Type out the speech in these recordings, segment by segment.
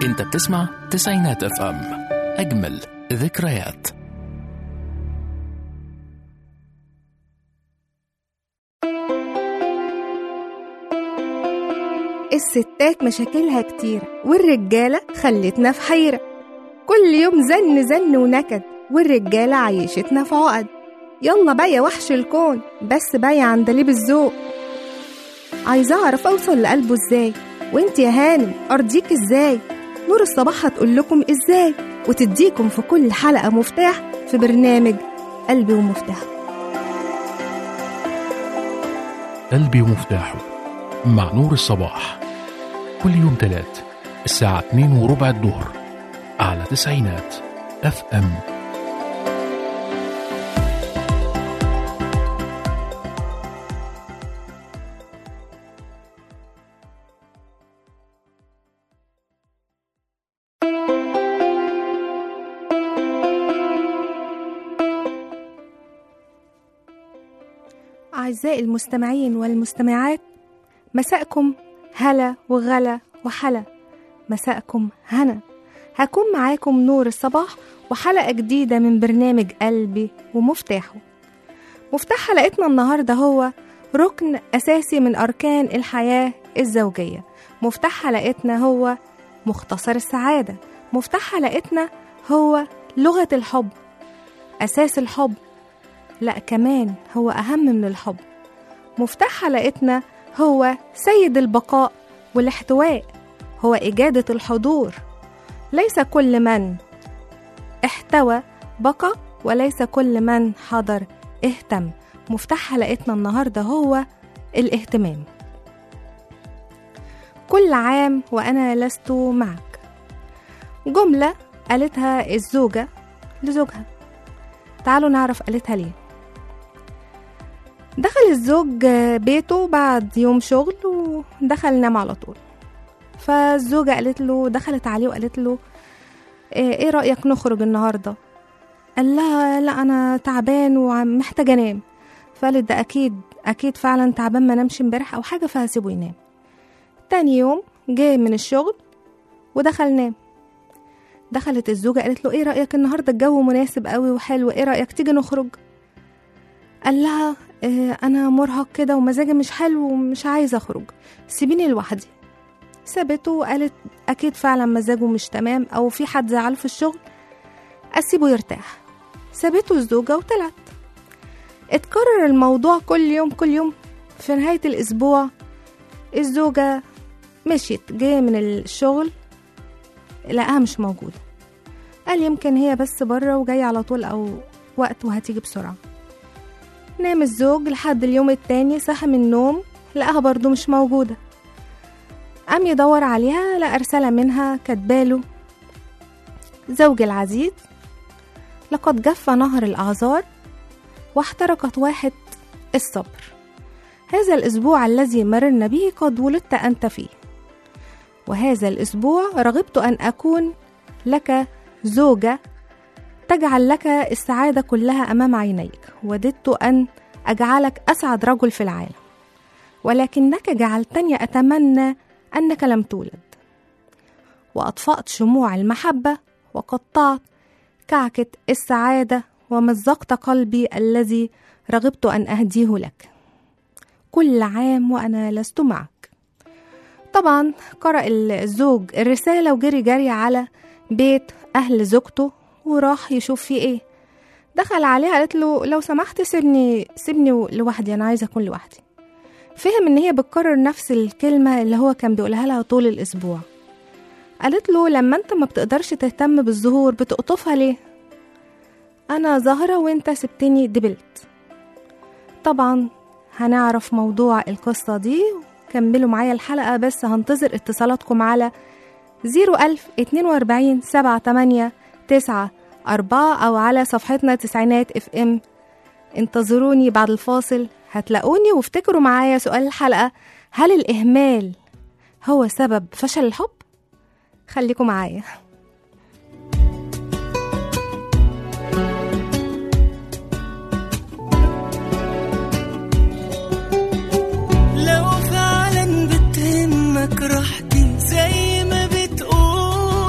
انت بتسمع تسعينات اف ام اجمل ذكريات الستات مشاكلها كتير والرجالة خلتنا في حيرة كل يوم زن زن ونكد والرجالة عيشتنا في عقد يلا بقى يا وحش الكون بس بقى يا عندليب الذوق عايزة أعرف أوصل لقلبه إزاي وإنت يا هانم أرضيك إزاي نور الصباح هتقول لكم إزاي وتديكم في كل حلقة مفتاح في برنامج قلبي ومفتاحه قلبي ومفتاحه مع نور الصباح كل يوم تلات الساعة 2 وربع الظهر على تسعينات اف ام أعزائي المستمعين والمستمعات مساءكم هلا وغلا وحلا مساءكم هنا هكون معاكم نور الصباح وحلقة جديدة من برنامج قلبي ومفتاحه مفتاح حلقتنا النهاردة هو ركن أساسي من أركان الحياة الزوجية مفتاح حلقتنا هو مختصر السعادة مفتاح حلقتنا هو لغة الحب أساس الحب لا كمان هو أهم من الحب مفتاح حلقتنا هو سيد البقاء والاحتواء هو إجادة الحضور ليس كل من احتوى بقى وليس كل من حضر اهتم مفتاح حلقتنا النهاردة هو الاهتمام كل عام وأنا لست معك جملة قالتها الزوجة لزوجها تعالوا نعرف قالتها ليه دخل الزوج بيته بعد يوم شغل ودخل نام على طول فالزوجة قالت له دخلت عليه وقالت له ايه رأيك نخرج النهاردة قال لها لا انا تعبان ومحتاج انام فقالت ده اكيد اكيد فعلا تعبان ما نامش امبارح او حاجة فهسيبه ينام تاني يوم جه من الشغل ودخل نام دخلت الزوجة قالت له ايه رأيك النهاردة الجو مناسب قوي وحلو ايه رأيك تيجي نخرج قال لها اه انا مرهق كده ومزاجي مش حلو ومش عايزه اخرج سيبيني لوحدي سابته وقالت اكيد فعلا مزاجه مش تمام او في حد زعله في الشغل اسيبه يرتاح سابته الزوجه وطلعت اتكرر الموضوع كل يوم كل يوم في نهايه الاسبوع الزوجه مشيت جه من الشغل لقاها مش موجوده قال يمكن هي بس بره وجايه على طول او وقت وهتيجي بسرعه نام الزوج لحد اليوم التاني صحى من النوم لقاها برضو مش موجودة قام يدور عليها لقى رسالة منها كاتباله زوجي العزيز لقد جف نهر الأعذار واحترقت واحد الصبر هذا الأسبوع الذي مررنا به قد ولدت أنت فيه وهذا الأسبوع رغبت أن أكون لك زوجة تجعل لك السعادة كلها أمام عينيك وددت أن أجعلك أسعد رجل في العالم ولكنك جعلتني أتمنى أنك لم تولد وأطفأت شموع المحبة وقطعت كعكة السعادة ومزقت قلبي الذي رغبت أن أهديه لك كل عام وأنا لست معك طبعا قرأ الزوج الرسالة وجري جري على بيت أهل زوجته وراح يشوف فيه ايه دخل عليها قالت له لو سمحت سيبني سيبني لوحدي انا عايزه اكون لوحدي فهم ان هي بتكرر نفس الكلمه اللي هو كان بيقولها لها طول الاسبوع قالت له لما انت ما بتقدرش تهتم بالزهور بتقطفها ليه انا زهره وانت سبتني دبلت طبعا هنعرف موضوع القصة دي كملوا معايا الحلقة بس هنتظر اتصالاتكم على 01000 42 78 تسعة أربعة أو على صفحتنا تسعينات اف ام انتظروني بعد الفاصل هتلاقوني وافتكروا معايا سؤال الحلقة هل الإهمال هو سبب فشل الحب؟ خليكم معايا لو فعلا بتهمك راحتي زي ما بتقول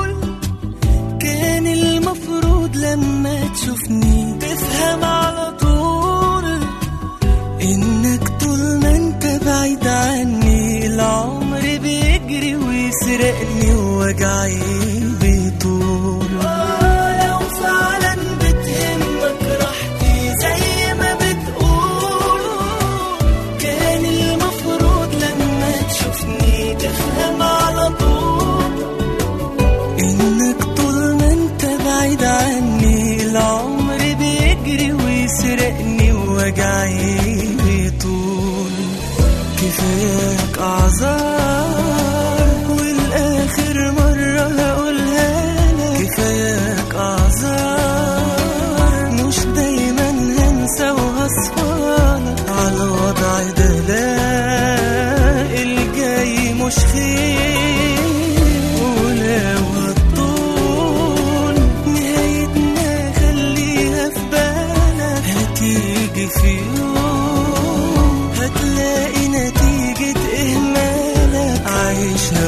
ويسرقني ووجعي بيطول لو فعلا بتهمك راحتي زي ما بتقول كان المفروض لما تشوفني تفهم على طول انك طول ما انت بعيد عني العمر بيجري ويسرقني ووجعي بيطول كفاياك اعذار والاخر مرة هقولها لك كفاياك اعذار مش دايما هنسى وهصفالك على الوضع ده لا الجاي مش خير ولو هتطول نهايتنا خليها في بالك هتيجي في يوم هتلاقي نتيجة إهمالك عايشة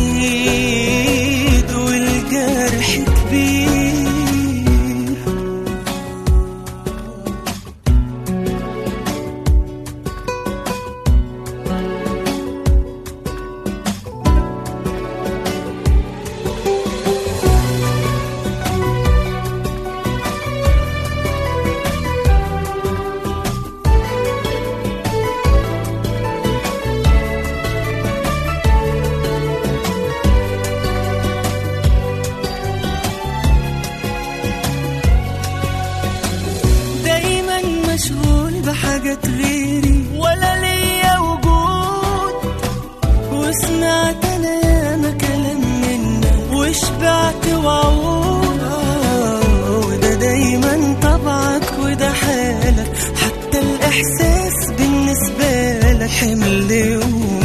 وحيد والجرح كبير دايما مشغول بحاجات غيري ولا ليا وجود وسمعت انا ياما كلام منك وشبعت وعود آه، وده دايما طبعك وده حالك حتى الاحساس بالنسبه لك حمل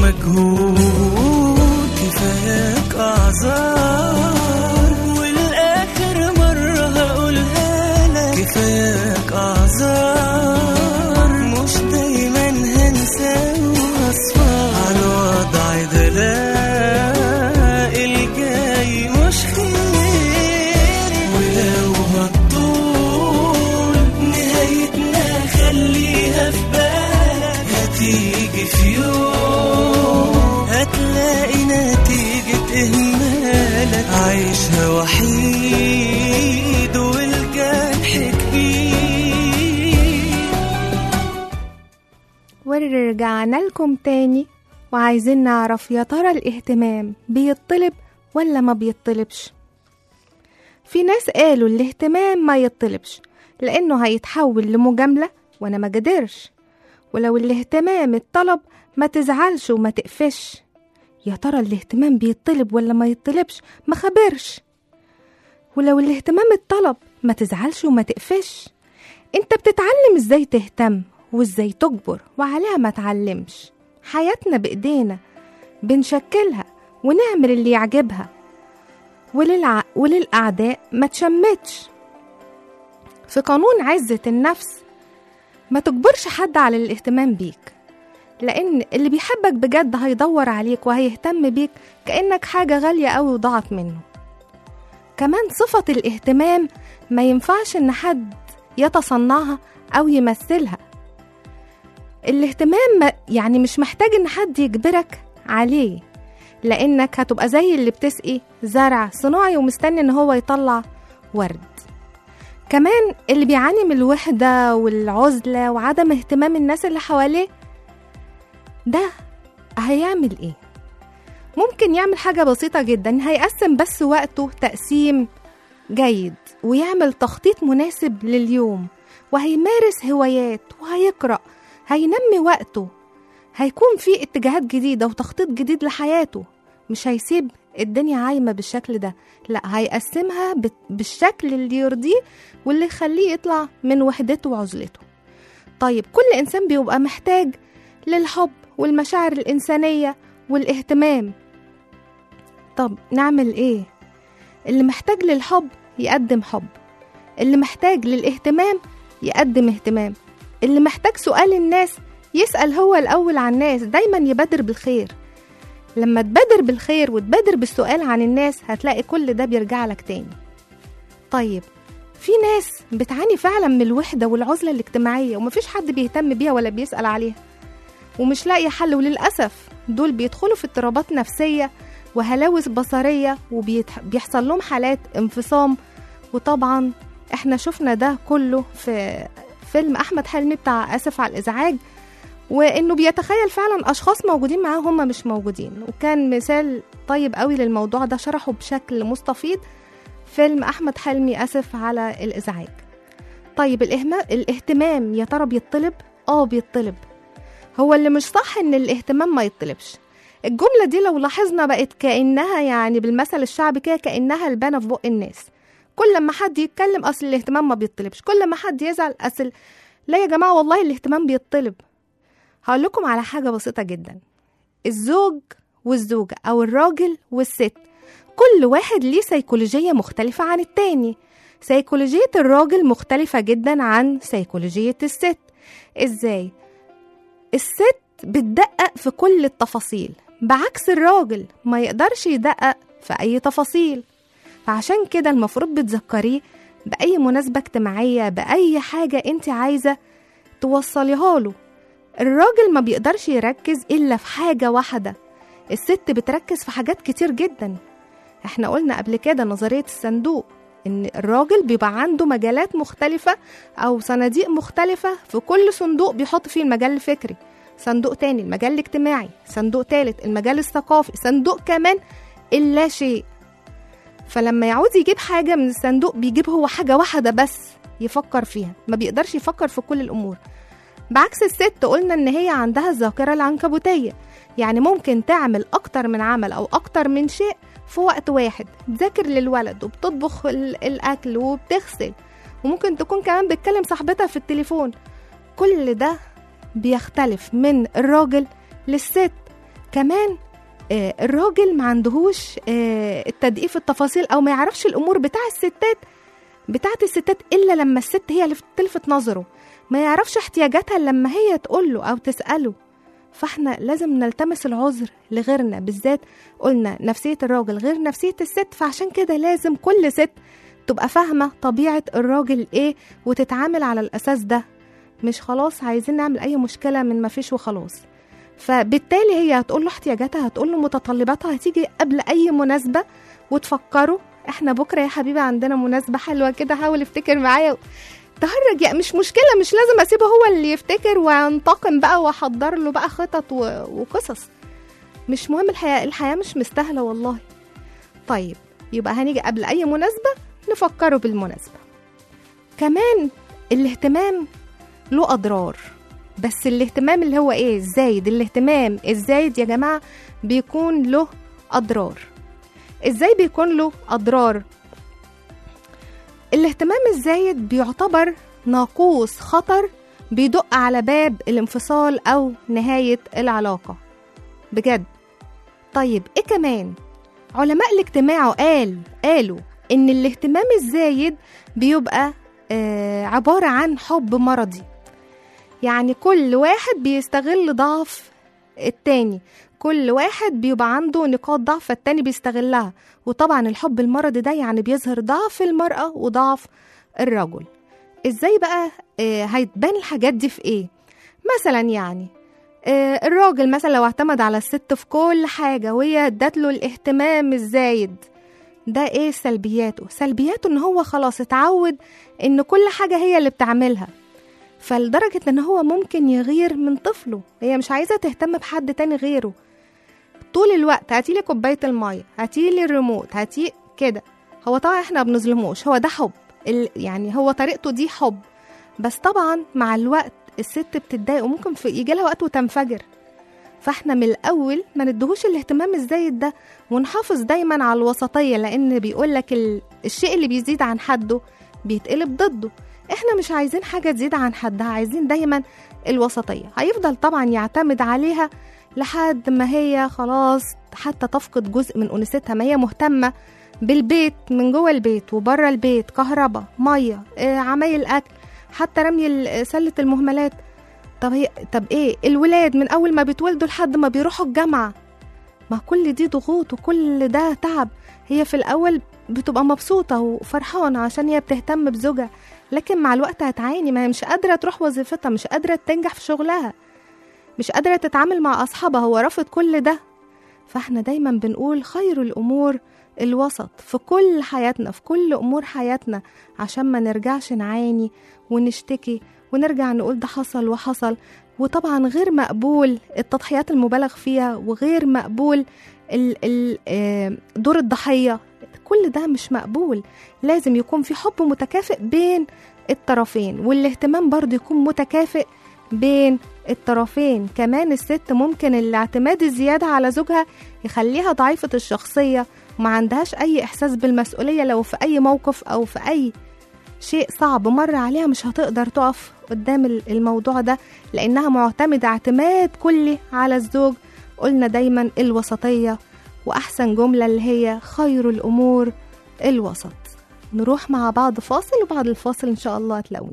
ومجهود كفاياك اعذار والاخر مره هقولها لك كفاياك اعذار مش دايما هنسى وهصفى على الوضع ده لا الجاي مش خير ولو هتطول نهايتنا خليها في بالك هتيجي في يوم هتلاقي نتيجة إهمالك عايشها وحيد والجرح كبير ورجعنا لكم تاني وعايزين نعرف يا ترى الاهتمام بيطلب ولا ما بيطلبش في ناس قالوا الاهتمام ما يطلبش لانه هيتحول لمجاملة وانا ما قدرش ولو الاهتمام اتطلب ما تزعلش وما تقفش يا ترى الاهتمام بيطلب ولا ما يطلبش ما خبرش ولو الاهتمام اتطلب ما تزعلش وما تقفش انت بتتعلم ازاي تهتم وازاي تجبر وعليها ما تعلمش حياتنا بايدينا بنشكلها ونعمل اللي يعجبها وللع... وللأعداء ما تشمتش في قانون عزة النفس ما تجبرش حد على الاهتمام بيك لأن اللي بيحبك بجد هيدور عليك وهيهتم بيك كأنك حاجة غالية أوي وضاعت منه كمان صفة الاهتمام ما ينفعش إن حد يتصنعها أو يمثلها الاهتمام ما- يعني مش محتاج إن حد يجبرك عليه لأنك هتبقى زي اللي بتسقي زرع صناعي ومستني إن هو يطلع ورد كمان اللي بيعاني من الوحدة والعزلة وعدم اهتمام الناس اللي حواليه ده هيعمل ايه؟ ممكن يعمل حاجة بسيطة جدا هيقسم بس وقته تقسيم جيد ويعمل تخطيط مناسب لليوم وهيمارس هوايات وهيقرأ هينمي وقته هيكون في اتجاهات جديدة وتخطيط جديد لحياته مش هيسيب الدنيا عايمة بالشكل ده لا هيقسمها بت- بالشكل اللي يرضيه واللي يخليه يطلع من وحدته وعزلته طيب كل إنسان بيبقى محتاج للحب والمشاعر الإنسانية والاهتمام طب نعمل إيه؟ اللي محتاج للحب يقدم حب اللي محتاج للاهتمام يقدم اهتمام اللي محتاج سؤال الناس يسأل هو الأول عن الناس دايما يبادر بالخير لما تبادر بالخير وتبادر بالسؤال عن الناس هتلاقي كل ده بيرجع لك تاني طيب في ناس بتعاني فعلا من الوحدة والعزلة الاجتماعية ومفيش حد بيهتم بيها ولا بيسأل عليها ومش لاقي حل وللأسف دول بيدخلوا في اضطرابات نفسية وهلاوس بصرية وبيحصل لهم حالات انفصام وطبعا احنا شفنا ده كله في فيلم احمد حلمي بتاع اسف على الازعاج وانه بيتخيل فعلا اشخاص موجودين معاه هم مش موجودين وكان مثال طيب قوي للموضوع ده شرحه بشكل مستفيض فيلم احمد حلمي اسف على الازعاج طيب الإهما... الاهتمام يا ترى بيطلب اه بيطلب هو اللي مش صح ان الاهتمام ما يطلبش الجملة دي لو لاحظنا بقت كأنها يعني بالمثل الشعبي كده كأنها البانة في بق الناس كل لما حد يتكلم اصل الاهتمام ما بيطلبش كل ما حد يزعل اصل لا يا جماعة والله الاهتمام بيطلب هقول لكم على حاجة بسيطة جدا الزوج والزوجة أو الراجل والست كل واحد ليه سيكولوجية مختلفة عن التاني سيكولوجية الراجل مختلفة جدا عن سيكولوجية الست ازاي؟ الست بتدقق في كل التفاصيل بعكس الراجل ما يقدرش يدقق في أي تفاصيل فعشان كده المفروض بتذكريه بأي مناسبة اجتماعية بأي حاجة انت عايزة توصليها له الراجل ما بيقدرش يركز إلا في حاجة واحدة الست بتركز في حاجات كتير جدا احنا قلنا قبل كده نظرية الصندوق ان الراجل بيبقى عنده مجالات مختلفة او صناديق مختلفة في كل صندوق بيحط فيه المجال الفكري صندوق تاني المجال الاجتماعي صندوق تالت المجال الثقافي صندوق كمان اللا شيء فلما يعوز يجيب حاجة من الصندوق بيجيب هو حاجة واحدة بس يفكر فيها ما بيقدرش يفكر في كل الأمور بعكس الست قلنا إن هي عندها الذاكرة العنكبوتية يعني ممكن تعمل أكتر من عمل أو أكتر من شيء في وقت واحد تذاكر للولد وبتطبخ ال- الأكل وبتغسل وممكن تكون كمان بتكلم صاحبتها في التليفون كل ده بيختلف من الراجل للست كمان آه، الراجل ما عندهوش آه، التدقيق في التفاصيل او ما يعرفش الامور بتاع الستات بتاعت الستات الا لما الست هي اللي تلفت نظره ما يعرفش احتياجاتها لما هي تقول له او تساله فاحنا لازم نلتمس العذر لغيرنا بالذات قلنا نفسيه الراجل غير نفسيه الست فعشان كده لازم كل ست تبقى فاهمه طبيعه الراجل ايه وتتعامل على الاساس ده مش خلاص عايزين نعمل اي مشكله من ما فيش وخلاص فبالتالي هي هتقول له احتياجاتها هتقول له متطلباتها هتيجي قبل اي مناسبه وتفكروا احنا بكره يا حبيبي عندنا مناسبه حلوه كده حاول افتكر معايا تهرج يعني مش مشكله مش لازم اسيبه هو اللي يفتكر وانتقم بقى واحضر له بقى خطط و- وقصص مش مهم الحياه الحياه مش مستاهله والله طيب يبقى هنيجي قبل اي مناسبه نفكره بالمناسبه كمان الاهتمام له اضرار بس الاهتمام اللي هو ايه الزايد الاهتمام الزايد يا جماعه بيكون له اضرار ازاي بيكون له اضرار الاهتمام الزايد بيعتبر ناقوس خطر بيدق على باب الانفصال او نهايه العلاقه بجد طيب ايه كمان علماء الاجتماع قال قالوا ان الاهتمام الزايد بيبقى آه عباره عن حب مرضي يعني كل واحد بيستغل ضعف التاني كل واحد بيبقى عنده نقاط ضعف التاني بيستغلها وطبعا الحب المرضي ده يعني بيظهر ضعف المرأة وضعف الرجل ازاي بقى آه هيتبان الحاجات دي في ايه مثلا يعني آه الراجل مثلا لو اعتمد على الست في كل حاجة وهي ادت له الاهتمام الزايد ده ايه سلبياته سلبياته ان هو خلاص اتعود ان كل حاجة هي اللي بتعملها فلدرجة ان هو ممكن يغير من طفله هي مش عايزة تهتم بحد تاني غيره طول الوقت هاتيلي كوباية المية هاتيلي الريموت هاتي كده هو طبعا احنا بنظلموش هو ده حب ال... يعني هو طريقته دي حب بس طبعا مع الوقت الست بتتضايق وممكن في يجي لها وقت وتنفجر فاحنا من الاول ما ندهوش الاهتمام الزايد ده ونحافظ دايما على الوسطيه لان بيقول لك ال... الشيء اللي بيزيد عن حده بيتقلب ضده احنا مش عايزين حاجه تزيد عن حدها عايزين دايما الوسطيه هيفضل طبعا يعتمد عليها لحد ما هي خلاص حتى تفقد جزء من انوثتها ما هي مهتمه بالبيت من جوه البيت وبره البيت كهرباء ميه آه، عمايل اكل حتى رمي ال- سله المهملات طب هي طب ايه الولاد من اول ما بيتولدوا لحد ما بيروحوا الجامعه ما كل دي ضغوط وكل ده تعب هي في الاول بتبقى مبسوطه وفرحانه عشان هي بتهتم بزوجها لكن مع الوقت هتعاني ما هي مش قادره تروح وظيفتها مش قادره تنجح في شغلها مش قادره تتعامل مع اصحابها هو رافض كل ده فاحنا دايما بنقول خير الأمور الوسط في كل حياتنا في كل أمور حياتنا عشان ما نرجعش نعاني ونشتكي ونرجع نقول ده حصل وحصل وطبعا غير مقبول التضحيات المبالغ فيها وغير مقبول ال ال آه، دور الضحية كل ده مش مقبول لازم يكون في حب متكافئ بين الطرفين والاهتمام برضه يكون متكافئ بين الطرفين كمان الست ممكن الاعتماد الزيادة على زوجها يخليها ضعيفة الشخصية وما عندهاش أي إحساس بالمسؤولية لو في أي موقف أو في أي شيء صعب مر عليها مش هتقدر تقف قدام ال- الموضوع ده لأنها معتمدة اعتماد كلي على الزوج قلنا دايما الوسطية وأحسن جملة اللي هي خير الأمور الوسط نروح مع بعض فاصل وبعد الفاصل إن شاء الله هتلاقوني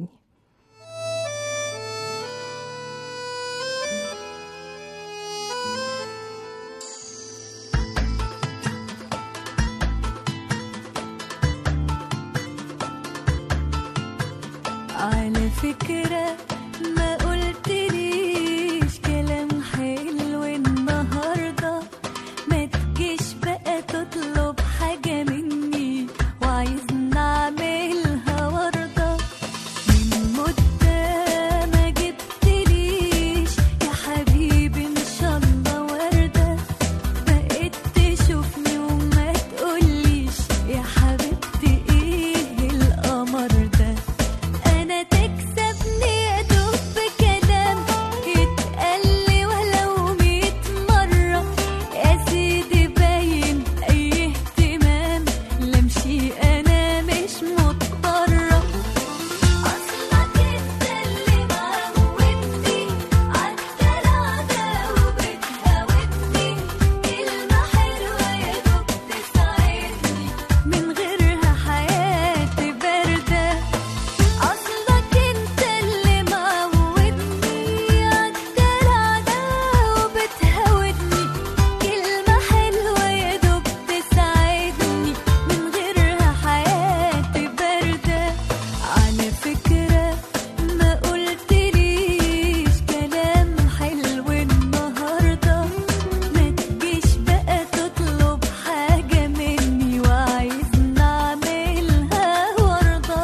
على فكرة ما قلتليش كلام حلو النهاردة ما تجيش بقى تطلب حاجة مني وعايزني أعملها وردة من مدة ما جبتليش يا حبيبي إن شاء الله وردة بقيت تشوفني وما تقوليش يا حبيبتي ايه القمر ده انا تكسبني يا دوب بكلام يتقال ولو ميت مرة يا سيدي باين اي اهتمام لمشي انا مش مضطرة اصلك انت اللي موتني عالدلع ده وبتهاودني كلمة حلوة يا دوب تساعدني من غيرها حياتي باردة أصلك أنت اللي موتني عالدلع ده وبتهاودني كلمة حلوة يا دوب تساعدني من غيرها حياتي باردة على فكرة ما قلتليش كلام حلو النهاردة ما تجيش بقى تطلب حاجة مني وعايزني أعملها وردة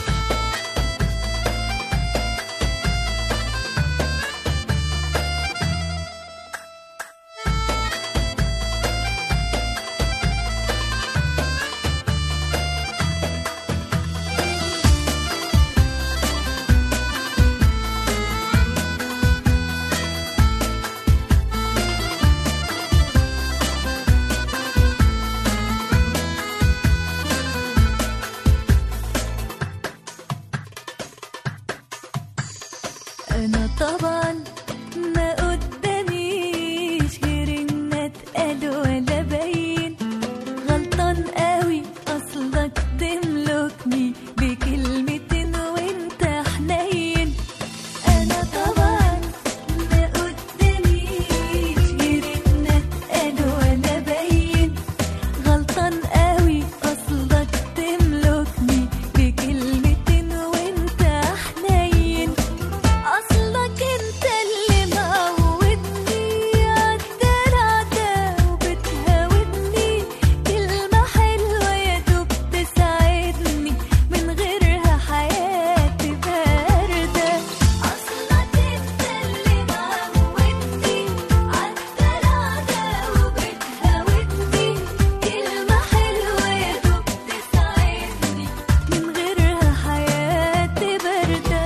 أنا طبعا ما قداميش غير إن أتقل ولا باين غلطان قوي أصلك تملكني بكلمتين وأنت حنين أنا طبعا ما قداميش غير إن أتقل ولا باين غلطان قوي أصلك تملكني بكلمتين وأنت حنين أصلك أنت اللي موتني عالدلع ده وبتهاودني كلمة حلوة يا دوب تساعدني من غيرها حياتي باردة أصلك أنت اللي موتني عالدلع ده وبتهاودني كلمة حلوة يا دوب تساعدني من غيرها حياتي باردة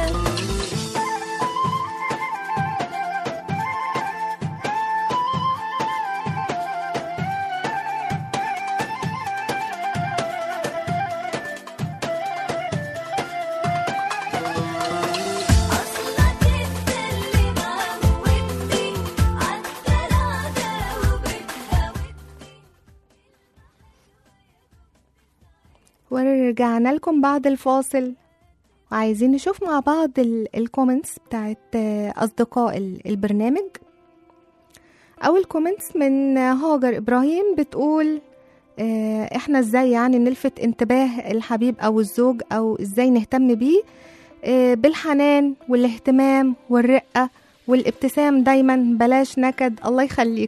أصلك أنت اللي موتني عالدلع ده وبتهاودني ورجعنا لكم بعد الفاصل وعايزين نشوف مع بعض الكومنتس بتاعت آه، أصدقاء ال- البرنامج أول كومنتس من هاجر إبراهيم بتقول آه، احنا ازاي يعني نلفت انتباه الحبيب او الزوج او ازاي نهتم بيه آه، بالحنان والاهتمام والرقة والابتسام دايما بلاش نكد الله يخليكم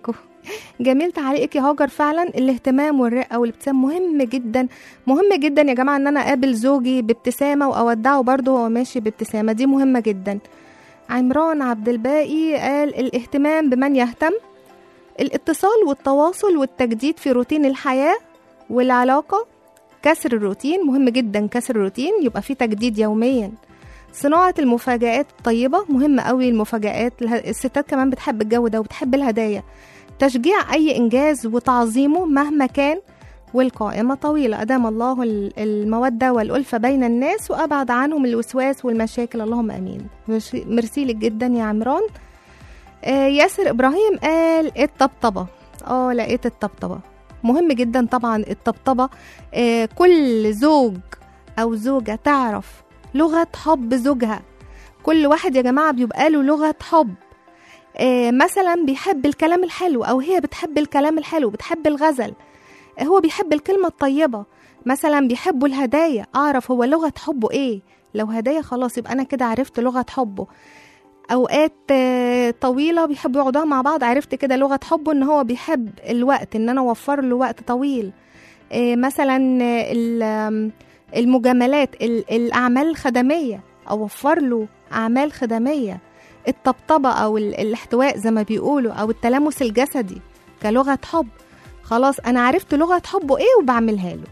جميل تعليقك يا هاجر فعلا الاهتمام والرقه والابتسام مهم جدا مهم جدا يا جماعه ان انا اقابل زوجي بابتسامه واودعه برضه وهو ماشي بابتسامه دي مهمه جدا عمران عبد الباقي قال الاهتمام بمن يهتم الاتصال والتواصل والتجديد في روتين الحياه والعلاقه كسر الروتين مهم جدا كسر الروتين يبقى في تجديد يوميا صناعة المفاجآت الطيبة مهمة قوي المفاجآت اله- الستات كمان بتحب الجو ده وبتحب الهدايا تشجيع أي إنجاز وتعظيمه مهما كان والقائمة طويلة أدام الله ال- المودة والألفة بين الناس وأبعد عنهم الوسواس والمشاكل اللهم أمين ميرسي ميرسي لك جدا يا عمران آه ياسر إبراهيم قال الطبطبة اه لقيت الطبطبة مهم جدا طبعا الطبطبة آه كل زوج أو زوجة تعرف لغة حب زوجها كل واحد يا جماعة بيبقى له لغة حب آه مثلا بيحب الكلام الحلو أو هي بتحب الكلام الحلو بتحب الغزل آه هو بيحب الكلمة الطيبة مثلا بيحبوا الهدايا أعرف هو لغة حبه إيه لو هدايا خلاص يبقى أنا كده عرفت لغة حبه أوقات آه، طويلة بيحبوا يقعدوها مع بعض عرفت كده لغة حبه إن هو بيحب الوقت إن أنا أوفر له وقت طويل آه، مثلا آه، ال- آم، المجاملات ال- الأعمال الخدمية أوفر له أعمال خدمية الطبطبة أو ال- الاحتواء زي ما بيقولوا أو التلامس الجسدي كلغة حب خلاص أنا عرفت لغة حبه إيه وبعملها له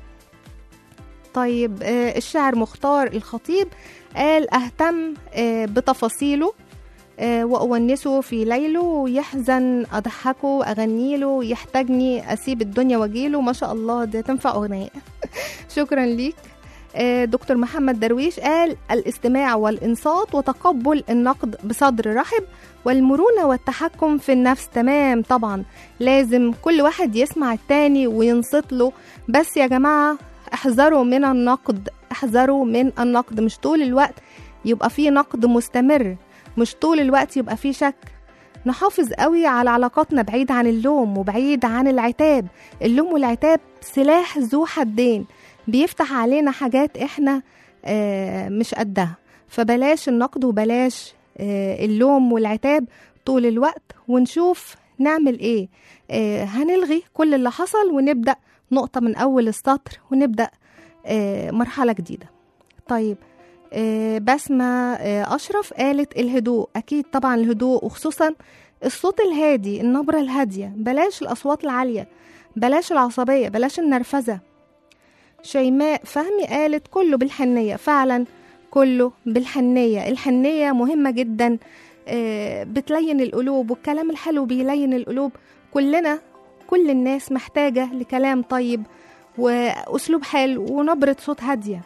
طيب آه، الشاعر مختار الخطيب قال أهتم آه، بتفاصيله آه، وأونسه في ليله يحزن أضحكه أغني له يحتاجني أسيب الدنيا وأجيله ما شاء الله ده تنفع أغنية شكرا ليك آه، دكتور محمد درويش قال الاستماع والإنصات وتقبل النقد بصدر رحب والمرونة والتحكم في النفس تمام طبعا لازم كل واحد يسمع التاني وينصت له بس يا جماعة احذروا من النقد احذروا من النقد مش طول الوقت يبقى فيه نقد مستمر مش طول الوقت يبقى فيه شك نحافظ قوي على علاقاتنا بعيد عن اللوم وبعيد عن العتاب اللوم والعتاب سلاح ذو حدين بيفتح علينا حاجات احنا آه، مش قدها فبلاش النقد وبلاش آه، اللوم والعتاب طول الوقت ونشوف نعمل ايه آه، هنلغي كل اللي حصل ونبدأ نقطة من أول السطر ونبدأ آه، مرحلة جديدة طيب آه، بسمة آه، أشرف قالت الهدوء أكيد طبعا الهدوء وخصوصا الصوت الهادي النبرة الهادية بلاش الأصوات العالية بلاش العصبية بلاش النرفزة شيماء فهمي قالت كله بالحنية فعلا كله بالحنية الحنية مهمة جدا آه، بتلين القلوب والكلام الحلو بيلين القلوب كلنا كل الناس محتاجة لكلام طيب وأسلوب حلو ونبرة صوت هادية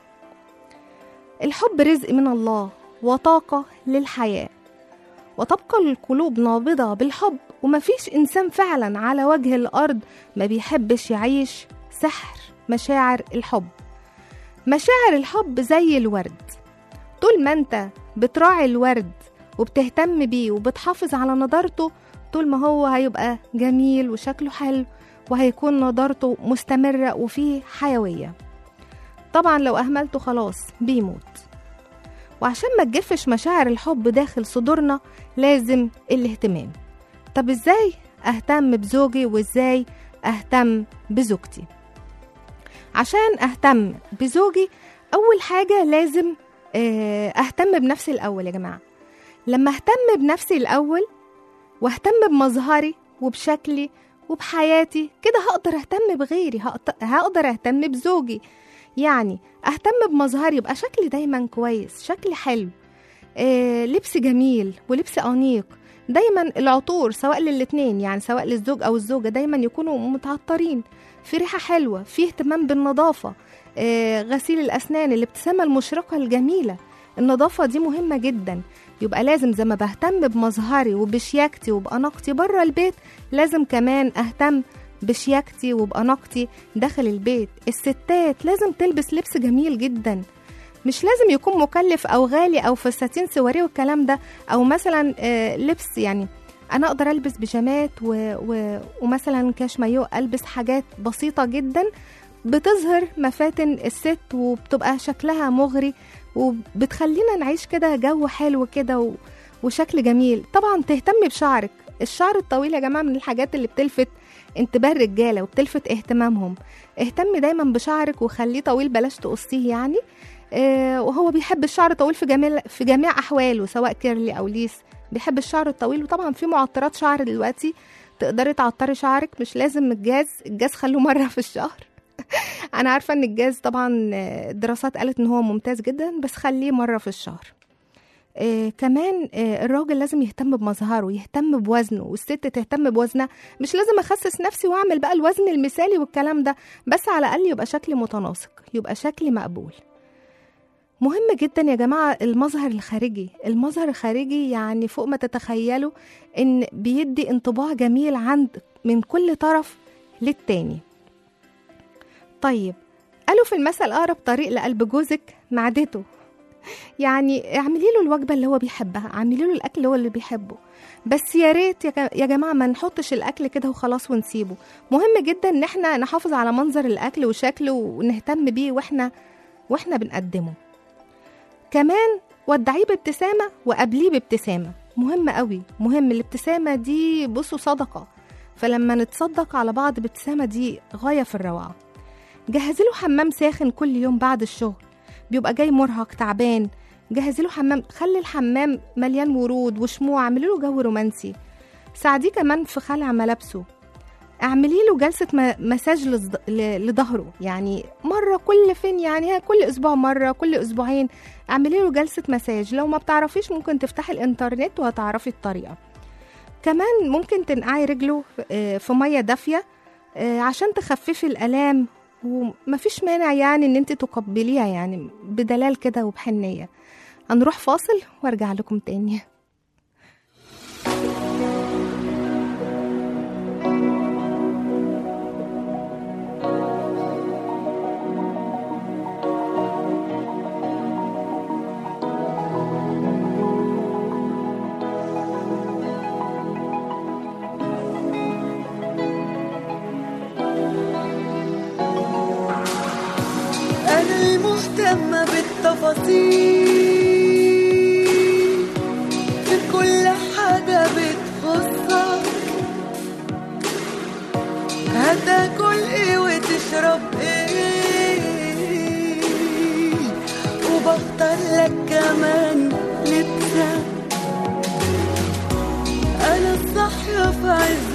الحب رزق من الله وطاقة للحياة وتبقى القلوب نابضة بالحب ومفيش إنسان فعلا على وجه الأرض ما بيحبش يعيش سحر مشاعر الحب مشاعر الحب زي الورد طول ما انت بتراعي الورد وبتهتم بيه وبتحافظ على نضارته طول ما هو هيبقى جميل وشكله حلو وهيكون نضارته مستمرة وفيه حيوية طبعا لو أهملته خلاص بيموت وعشان ما تجفش مشاعر الحب داخل صدورنا لازم الاهتمام طب ازاي اهتم بزوجي وازاي اهتم بزوجتي عشان اهتم بزوجي اول حاجه لازم آه، اهتم بنفسي الاول يا جماعه لما اهتم بنفسي الاول واهتم بمظهري وبشكلي وبحياتي كده هقدر اهتم بغيري هقت- هقدر اهتم بزوجي يعني اهتم بمظهري يبقى شكلي دايما كويس شكلي حلو آه لبس جميل ولبس انيق دايما العطور سواء للاتنين يعني سواء للزوج او الزوجه دايما يكونوا متعطرين في ريحه حلوه في اهتمام بالنظافه آه غسيل الاسنان الابتسامه المشرقه الجميله النظافه دي مهمه جدا يبقى لازم زي ما بهتم بمظهري وبشياكتي وبأناقتي بره البيت لازم كمان اهتم بشياكتي وبأناقتي داخل البيت الستات لازم تلبس لبس جميل جدا مش لازم يكون مكلف او غالي او فساتين سواري والكلام ده او مثلا آه، لبس يعني انا اقدر البس بيجامات و... و... ومثلا كاش مايو البس حاجات بسيطه جدا بتظهر مفاتن الست وبتبقى شكلها مغري وبتخلينا نعيش كده جو حلو كده و... وشكل جميل طبعا تهتمي بشعرك الشعر الطويل يا جماعة من الحاجات اللي بتلفت انتباه الرجالة وبتلفت اهتمامهم اهتم دايما بشعرك وخليه طويل بلاش تقصيه يعني اه وهو بيحب الشعر الطويل في جميع في جميع احواله سواء كيرلي او ليس بيحب الشعر الطويل وطبعا في معطرات شعر دلوقتي تقدري تعطري شعرك مش لازم الجاز الجاز خلوه مرة في الشهر انا عارفة ان الجاز طبعا آه، الدراسات قالت ان هو ممتاز جدا بس خليه مرة في الشهر آه كمان آه الراجل لازم يهتم بمظهره يهتم بوزنه والست تهتم بوزنها مش لازم اخسس نفسي واعمل بقى الوزن المثالي والكلام ده بس على الاقل يبقى شكلي متناسق يبقى شكلي مقبول مهم جدا يا جماعة المظهر الخارجي المظهر الخارجي يعني فوق ما تتخيلوا ان بيدي انطباع جميل عند من كل طرف للتاني طيب قالوا في المثل اقرب طريق لقلب جوزك معدته يعني اعملي له الوجبه اللي هو بيحبها اعملي له الاكل اللي هو اللي بيحبه بس يا ريت يا ج- يا جماعه ما نحطش الاكل كده وخلاص ونسيبه مهم جدا ان احنا نحافظ على منظر الاكل وشكله ونهتم بيه واحنا واحنا بنقدمه كمان ودعيه بابتسامه وقابليه بابتسامه مهم قوي مهم الابتسامه دي بصوا صدقه فلما نتصدق على بعض بابتسامه دي غايه في الروعه جهزي له حمام ساخن كل يوم بعد الشغل بيبقى جاي مرهق تعبان جهزي له حمام خلي الحمام مليان ورود وشموع اعملي له جو رومانسي ساعديه كمان في خلع ملابسه اعملي له جلسة م- مساج لصد- ل- لظهره يعني مرة كل فين يعني ها كل أسبوع مرة كل أسبوعين اعملي له جلسة مساج لو ما بتعرفيش ممكن تفتحي الإنترنت وهتعرفي الطريقة كمان ممكن تنقعي رجله آه، في مية دافية آه، عشان تخففي الآلام ومفيش مانع يعني ان انت تقبليها يعني بدلال كده وبحنية هنروح فاصل وارجع لكم تاني أنا المهتمة بالتفاصيل في كل حاجة بتخصك هتاكل ايه وتشرب ايه وبختار لك كمان لبسك أنا الصاحية في عز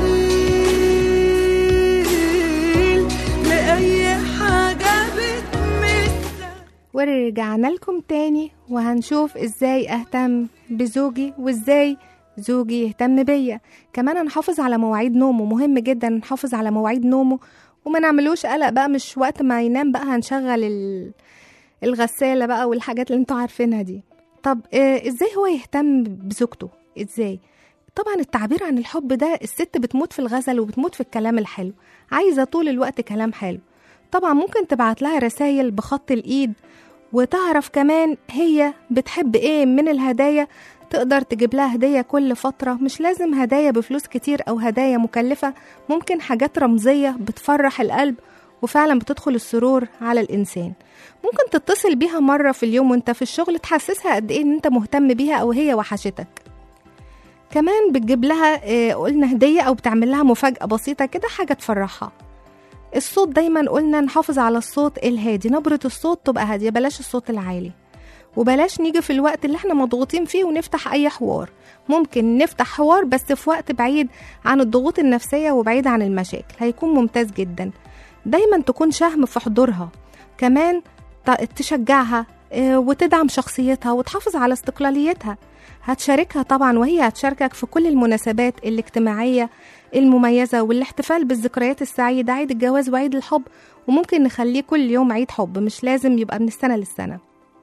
الليل لأي حاجة بتمسك ورجعنا لكم تاني وهنشوف ازاي اهتم بزوجي وازاي زوجي يهتم بيا كمان هنحافظ على مواعيد نومه مهم جدا نحافظ على مواعيد نومه وما نعملوش قلق بقى مش وقت ما ينام بقى هنشغل ال- الغسالة بقى والحاجات اللي انتوا عارفينها دي طب آه ازاي هو يهتم بزوجته ازاي طبعا التعبير عن الحب ده الست بتموت في الغزل وبتموت في الكلام الحلو عايزة طول الوقت كلام حلو طبعا ممكن تبعت لها رسائل بخط الإيد وتعرف كمان هي بتحب ايه من الهدايا تقدر تجيب لها هدية كل فترة مش لازم هدايا بفلوس كتير أو هدايا مكلفة ممكن حاجات رمزية بتفرح القلب وفعلا بتدخل السرور على الإنسان ممكن تتصل بيها مرة في اليوم وانت في الشغل تحسسها قد ايه ان انت مهتم بيها أو هي وحشتك كمان بتجيب لها آه، قلنا هدية أو بتعمل لها مفاجأة بسيطة كده حاجة تفرحها الصوت دايما قلنا نحافظ على الصوت الهادي نبرة الصوت تبقى هادية بلاش الصوت العالي وبلاش نيجي في الوقت اللي احنا مضغوطين فيه ونفتح اي حوار ممكن نفتح حوار بس في وقت بعيد عن الضغوط النفسية وبعيد عن المشاكل هيكون ممتاز جدا دايما تكون شهم في حضورها كمان ت- تشجعها آه، وتدعم شخصيتها وتحافظ على استقلاليتها هتشاركها طبعا وهي هتشاركك في كل المناسبات الاجتماعية المميزة والاحتفال بالذكريات السعيدة عيد الجواز وعيد الحب وممكن نخليه كل يوم عيد حب مش لازم يبقى من السنة للسنة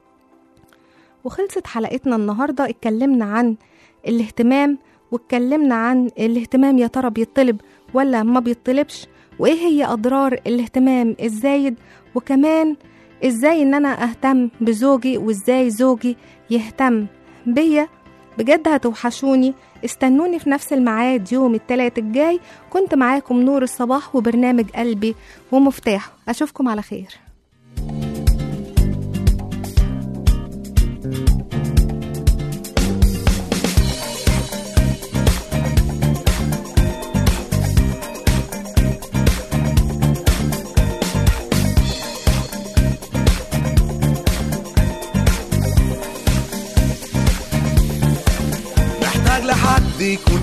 وخلصت حلقتنا النهاردة اتكلمنا عن الاهتمام واتكلمنا عن الاهتمام يا ترى بيطلب ولا ما بيطلبش وايه هي اضرار الاهتمام الزايد وكمان ازاي ان انا اهتم بزوجي وازاي زوجي يهتم بيا بجد هتوحشوني استنوني في نفس الميعاد يوم التلات الجاي كنت معاكم نور الصباح وبرنامج قلبي ومفتاحه اشوفكم على خير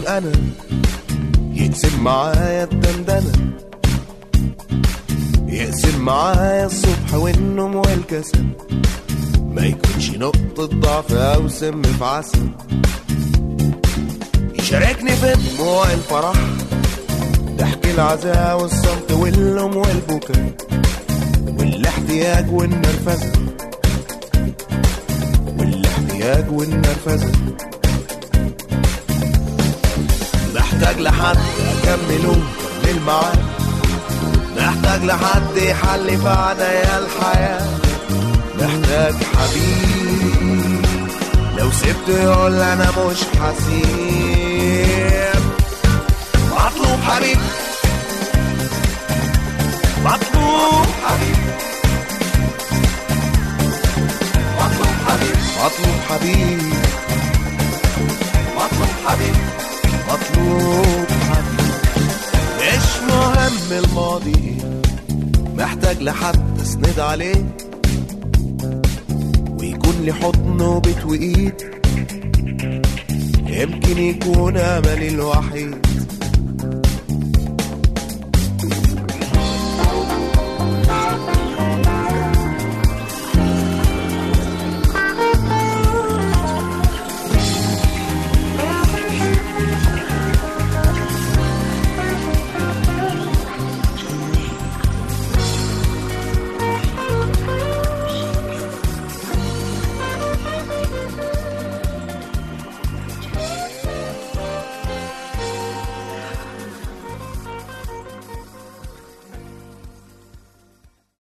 الأنا يقسم معايا الدندنة يقسم معايا الصبح والنوم والكسل ما يكونش نقطة ضعف أو سم في عسل يشاركني في دموع الفرح ضحك العزاء والصمت واللوم والبكاء والاحتياج والنرفزة والاحتياج والنرفزة محتاج لحد أكمله كمل معاه محتاج لحد يحل في عنايا الحياة محتاج حبيب لو سبته يقول أنا مش حسيب مطلوب حبيب مطلوب حبيب مطلوب حبيب مطلوب حبيب مطلوب حبيب مطلوب حبيب مش مهم الماضي ايه محتاج لحد اسند عليه ويكون لي حضن وبيت وايد يمكن يكون املي الوحيد